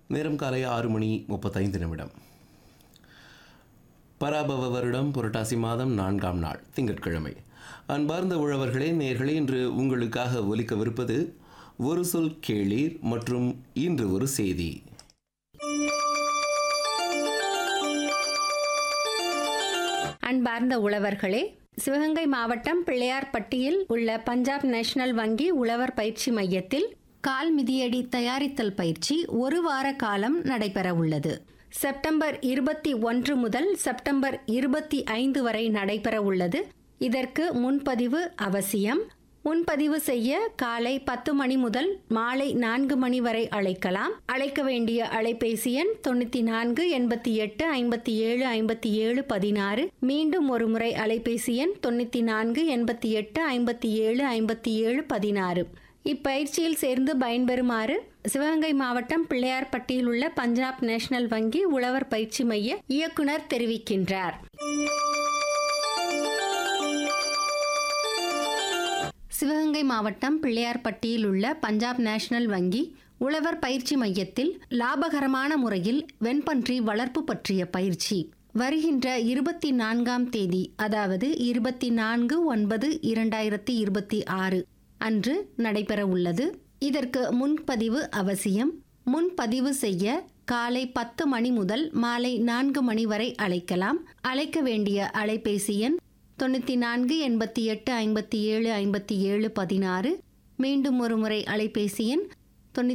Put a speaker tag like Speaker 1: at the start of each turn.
Speaker 1: நேரம் காலை ஆறு மணி முப்பத்தைந்து நிமிடம் பராபவ வருடம் புரட்டாசி மாதம் நான்காம் நாள் திங்கட்கிழமை அன்பார்ந்த உழவர்களே நேர்களே இன்று உங்களுக்காக ஒலிக்கவிருப்பது ஒரு சொல் கேளீர் மற்றும் இன்று ஒரு செய்தி
Speaker 2: அன்பார்ந்த உழவர்களே சிவகங்கை மாவட்டம் பிள்ளையார்பட்டியில் உள்ள பஞ்சாப் நேஷனல் வங்கி உழவர் பயிற்சி மையத்தில் கால் மிதியடி தயாரித்தல் பயிற்சி ஒரு வார காலம் நடைபெற உள்ளது செப்டம்பர் இருபத்தி ஒன்று முதல் செப்டம்பர் இருபத்தி ஐந்து வரை நடைபெற உள்ளது இதற்கு முன்பதிவு அவசியம் முன்பதிவு செய்ய காலை பத்து மணி முதல் மாலை நான்கு மணி வரை அழைக்கலாம் அழைக்க வேண்டிய அலைபேசி எண் தொண்ணூத்தி நான்கு எண்பத்தி எட்டு ஐம்பத்தி ஏழு ஐம்பத்தி ஏழு பதினாறு மீண்டும் ஒரு முறை அலைபேசி எண் தொண்ணூத்தி நான்கு எண்பத்தி எட்டு ஐம்பத்தி ஏழு ஐம்பத்தி ஏழு பதினாறு இப்பயிற்சியில் சேர்ந்து பயன்பெறுமாறு சிவகங்கை மாவட்டம் பிள்ளையார்பட்டியில் உள்ள பஞ்சாப் நேஷனல் வங்கி உழவர் பயிற்சி மைய இயக்குனர் தெரிவிக்கின்றார் சிவகங்கை மாவட்டம் பிள்ளையார்பட்டியில் உள்ள பஞ்சாப் நேஷனல் வங்கி உழவர் பயிற்சி மையத்தில் லாபகரமான முறையில் வெண்பன்றி வளர்ப்பு பற்றிய பயிற்சி வருகின்ற இருபத்தி நான்காம் தேதி அதாவது இருபத்தி நான்கு ஒன்பது இரண்டாயிரத்தி இருபத்தி ஆறு அன்று நடைபெற உள்ளது இதற்கு முன்பதிவு அவசியம் முன்பதிவு செய்ய காலை பத்து மணி முதல் மாலை நான்கு மணி வரை அழைக்கலாம் அழைக்க வேண்டிய அலைபேசி எண் தொண்ணூற்றி நான்கு எண்பத்தி எட்டு ஐம்பத்தி ஏழு ஐம்பத்தி ஏழு பதினாறு மீண்டும் ஒரு முறை அலைபேசி எண்